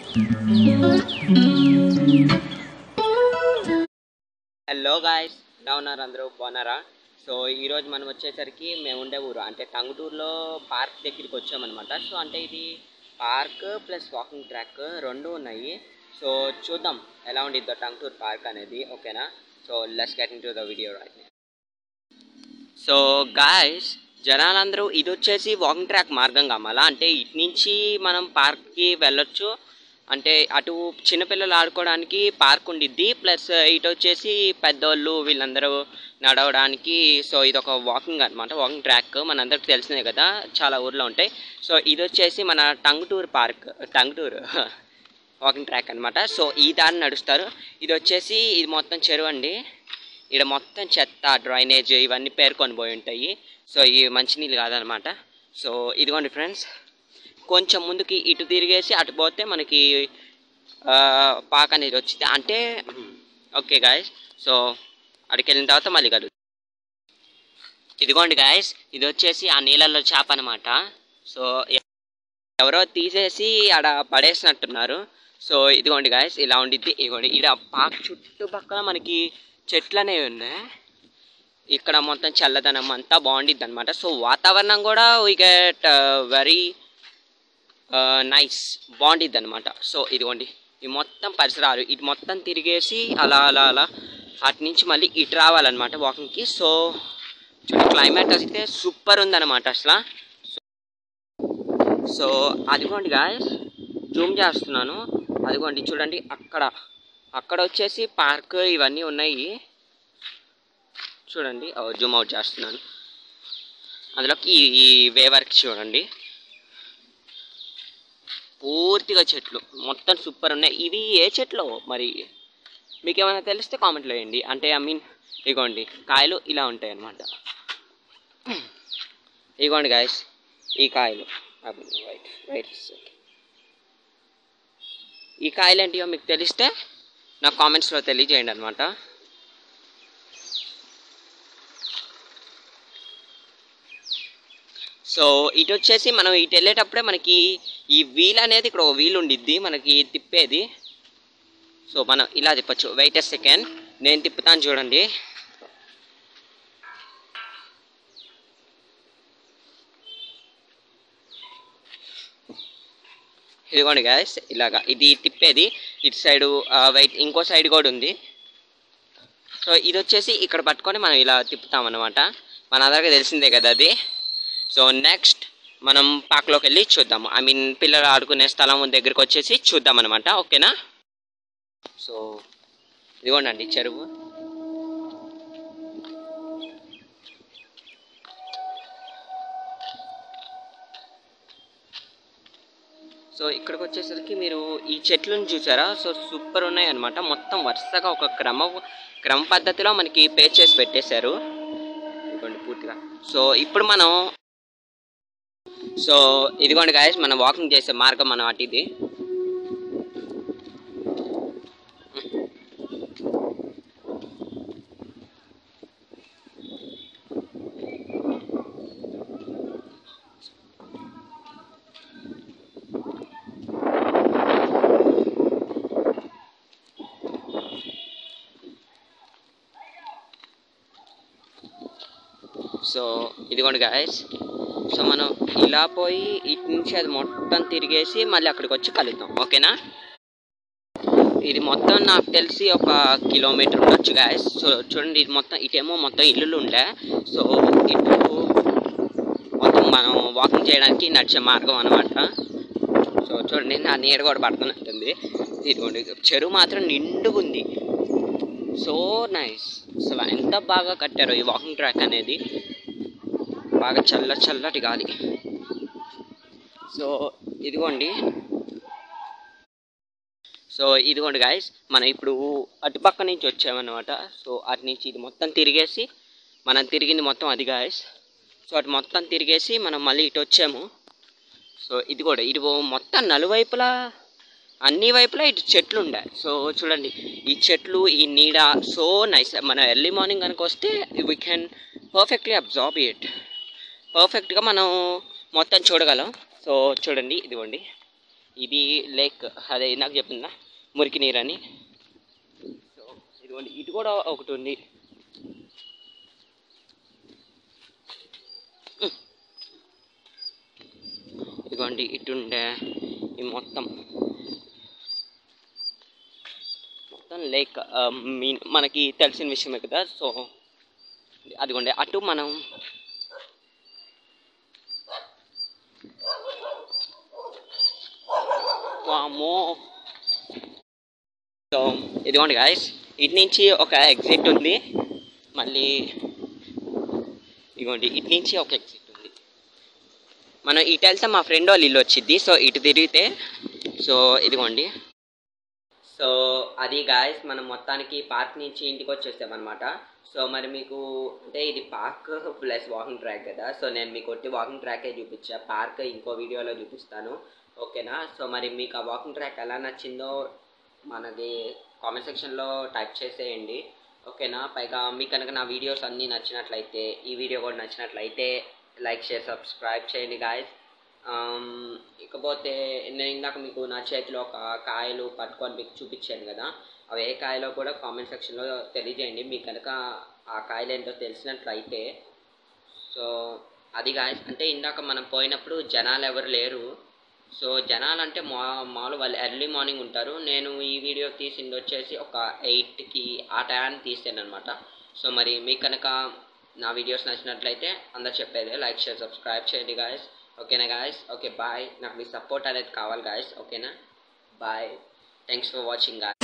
hello guys ఎలా ఉన్నారు అందరూ బాగున్నారా సో ఈరోజు మనం వచ్చేసరికి మేము ఉండే ఊరు అంటే టంగుటూరులో పార్క్ దగ్గరికి వచ్చామన్నమాట సో అంటే ఇది పార్క్ ప్లస్ వాకింగ్ ట్రాక్ రెండు ఉన్నాయి సో చూద్దాం ఎలా ఉండిద్దో టంగుటూరు పార్క్ అనేది ఓకేనా so let's get into the video right so guys జనాలందరూ ఇది వచ్చేసి వాకింగ్ ట్రాక్ మార్గం కావాలా అంటే ఇటు నుంచి మనం పార్క్కి వెళ్ళొచ్చు అంటే అటు చిన్నపిల్లలు ఆడుకోవడానికి పార్క్ ఉండిద్ది ప్లస్ ఇటు వచ్చేసి పెద్దోళ్ళు వీళ్ళందరూ నడవడానికి సో ఇది ఒక వాకింగ్ అనమాట వాకింగ్ ట్రాక్ మనందరికి తెలిసిందే కదా చాలా ఊర్లో ఉంటాయి సో ఇది వచ్చేసి మన Tanguturu park Tanguturu walking track అనమాట సో ఈ దారి నడుస్తారు ఇది వచ్చేసి ఇది మొత్తం చెరువు అండి ఇక్కడ మొత్తం చెత్త డ్రైనేజ్ ఇవన్నీ పేర్కొని పోయి ఉంటాయి సో ఇవి మంచినీళ్ళు కాదనమాట సో ఇదిగోండి ఫ్రెండ్స్ కొంచెం ముందుకి ఇటు తిరిగేసి అటు పోతే మనకి ఆ, పాక అనేది వచ్చింది అంటే ఓకే గాయస్ సో అక్కడికి వెళ్ళిన తర్వాత మళ్ళీ కలుగు ఇదిగోండి గాయస్ ఇది వచ్చేసి ఆ నీళ్ళల్లో చేప అనమాట సో ఎ- ఎవరో తీసేసి ఆడ పడేసినట్టున్నారు సో ఇదిగోండి గాయస్ ఇలా ఉండిద్ది ఇదిగోండి ఇక్కడ పాక చుట్టుపక్కల మనకి చెట్లు అనేవి ఉన్నాయి ఇక్కడ మొత్తం చల్లదనం అంతా బాగుండిద్ది అనమాట సో వాతావరణం కూడా వీ గెట్ వెరీ నైస్ బాగుండిద్ది అనమాట సో ఇదిగోండి ఈ మొత్తం పరిసరాలు ఇటు మొత్తం తిరిగేసి అలా అలా అలా అటు నుంచి మళ్ళీ ఇటు రావాలన్నమాట వాకింగ్కి సో క్లైమేట్ అయితే సూపర్ ఉందన్నమాట అసలు సో అదిగోండి గాయస్ జూమ్ చేస్తున్నాను అదిగోండి చూడండి అక్కడ అక్కడ వచ్చేసి పార్క్ ఇవన్నీ ఉన్నాయి చూడండి జూమ్ అవుట్ చేస్తున్నాను అందులోకి ఈ- ఈ వే వర్క్ చూడండి పూర్తిగా చెట్లు మొత్తం సూపర్ ఉన్నాయి ఇవి ఏ చెట్లు మరి మీకు ఏమైనా తెలిస్తే కామెంట్లో వేయండి అంటే ఐ మీన్ ఇగోండి కాయలు ఇలా ఉంటాయి అన్నమాట ఇగోండి గాయస్ ఈ కాయలు రైట్ రైట్ ఈ కాయలు ఏంటియో మీకు తెలిస్తే నాకు కామెంట్స్లో తెలియజేయండి అనమాట సో ఇటు వచ్చేసి మనం ఇటు వెళ్ళేటప్పుడే మనకి ఈ వీల్ అనేది ఇక్కడ ఒక వీల్ ఉండిద్ది మనకి తిప్పేది సో మనం ఇలా తిప్పచ్చు వెయిట్ ఎ సెకండ్ నేను తిప్పుతాను చూడండి ఇదిగోండి గాయస్ ఇలాగా ఇది తిప్పేది ఇటు సైడు వెయిట్ ఇంకో సైడ్ కూడా ఉంది సో ఇది వచ్చేసి ఇక్కడ పట్టుకొని మనం ఇలా తిప్పుతాం అనమాట మన అందరికీ తెలిసిందే కదా అది సో నెక్స్ట్ మనం పార్క్లోకి వెళ్ళి చూద్దాము ఐ మీన్ పిల్లలు ఆడుకునే స్థలం దగ్గరికి వచ్చేసి చూద్దాం అనమాట ఓకేనా సో ఇదిగోండి చెరువు సో ఇక్కడికి వచ్చేసరికి మీరు ఈ చెట్లను చూసారా సో సూపర్ ఉన్నాయి అనమాట మొత్తం వరుసగా ఒక క్రమ క్రమ పద్ధతిలో మనకి పే చేసి పెట్టేశారు ఇదిగోండి పూర్తిగా సో ఇప్పుడు మనం సో ఇదిగోండి గాయస్ మనం వాకింగ్ చేసే మార్గం మనం అటు ఇది సో ఇదిగోండి గాయస్ సో మనం ఇలా పోయి ఇటు నుంచి అది మొత్తం తిరిగేసి మళ్ళీ అక్కడికి వచ్చి కలుద్దాం ఓకేనా ఇది మొత్తం నాకు తెలిసి ఒక కిలోమీటర్ ఉండొచ్చు గాయస్ సో చూడండి ఇది మొత్తం ఇటేమో మొత్తం ఇల్లులు ఉండే సో ఇటు మొత్తం మనం వాకింగ్ చేయడానికి నడిచే మార్గం అనమాట సో చూడండి నా నీడ కూడా పడుతున్నట్టుంది ఇదిగోండి చెరువు మాత్రం నిండుగుంది సో నైస్ అసలు ఎంత బాగా కట్టారో ఈ వాకింగ్ ట్రాక్ అనేది బాగా చల్ల చల్లటి గాలి సో ఇదిగోండి సో ఇదిగోండి గాయస్ మనం ఇప్పుడు అటుపక్క నుంచి వచ్చామన్నమాట సో అటు నుంచి ఇది మొత్తం తిరిగేసి మనం తిరిగింది మొత్తం అది గాయస్ సో అటు మొత్తం తిరిగేసి మనం మళ్ళీ ఇటు వచ్చాము సో ఇది కూడా ఇది ఓ మొత్తం నలువైపులా అన్ని వైపులా ఇటు చెట్లు ఉండే సో చూడండి ఈ చెట్లు ఈ నీడ సో నైస్ మనం ఎర్లీ మార్నింగ్ కనుక వస్తే we can perfectly absorb it పర్ఫెక్ట్గా మనం మొత్తం చూడగలం సో చూడండి ఇదిగోండి ఇది లేక్ అదే నాకు చెప్పిందా మురికి నీరు అని సో ఇదిగోండి ఇటు కూడా ఒకటి ఉంది ఇదిగోండి ఇటు ఉండే ఈ మొత్తం మొత్తం లేక్ మీన్ మనకి తెలిసిన విషయమే కదా సో అదిగోండి అటు మనం వామో సో ఇదిగోండి గాయస్ ఇటు నుంచి ఒక ఎగ్జిట్ ఉంది మళ్ళీ ఇదిగోండి ఇటు నుంచి ఒక ఎగ్జిట్ ఉంది మనం ఇటు వెళ్తే మా ఫ్రెండ్ వాళ్ళు ఇల్లు వచ్చింది సో ఇటు తిరిగితే సో ఇదిగోండి సో అది గాయస్ మనం మొత్తానికి పార్క్ నుంచి ఇంటికి వచ్చేసాం అనమాట సో మరి మీకు అంటే ఇది పార్క్ ప్లస్ వాకింగ్ ట్రాక్ కదా సో నేను మీకు కొట్టి వాకింగ్ ట్రాకే చూపించా పార్క్ ఇంకో వీడియోలో చూపిస్తాను ఓకేనా సో మరి మీకు ఆ వాకింగ్ ట్రాక్ ఎలా నచ్చిందో మనది కామెంట్ సెక్షన్లో టైప్ చేసేయండి ఓకేనా పైగా మీకు కనుక నా వీడియోస్ అన్నీ నచ్చినట్లయితే ఈ వీడియో కూడా నచ్చినట్లయితే లైక్ షేర్ సబ్స్క్రైబ్ చేయండి గాయస్ ఇకపోతే నేను ఇందాక మీకు నా చేతిలో ఒక కాయలు పట్టుకొని మీకు చూపించాను కదా అవి ఏ కాయలో కూడా కామెంట్ సెక్షన్లో తెలియజేయండి మీకు కనుక ఆ కాయలు ఏంటో తెలిసినట్లయితే సో అది గాయస్ అంటే ఇందాక మనం పోయినప్పుడు జనాలు ఎవరు లేరు సో జనాలు అంటే మా మామూలు వాళ్ళు ఎర్లీ మార్నింగ్ ఉంటారు నేను ఈ వీడియో తీసింది వచ్చేసి ఒక ఎయిట్కి ఆ టైంకి తీసాను అనమాట సో మరి మీకు కనుక నా వీడియోస్ నచ్చినట్లయితే అందరు చెప్పేది లైక్ షేర్ సబ్స్క్రైబ్ చేయండి గాయస్ ఓకేనా గాయస్ ఓకే బాయ్ నాకు మీ సపోర్ట్ అనేది కావాలి గాయస్ ఓకేనా bye thanks for watching guys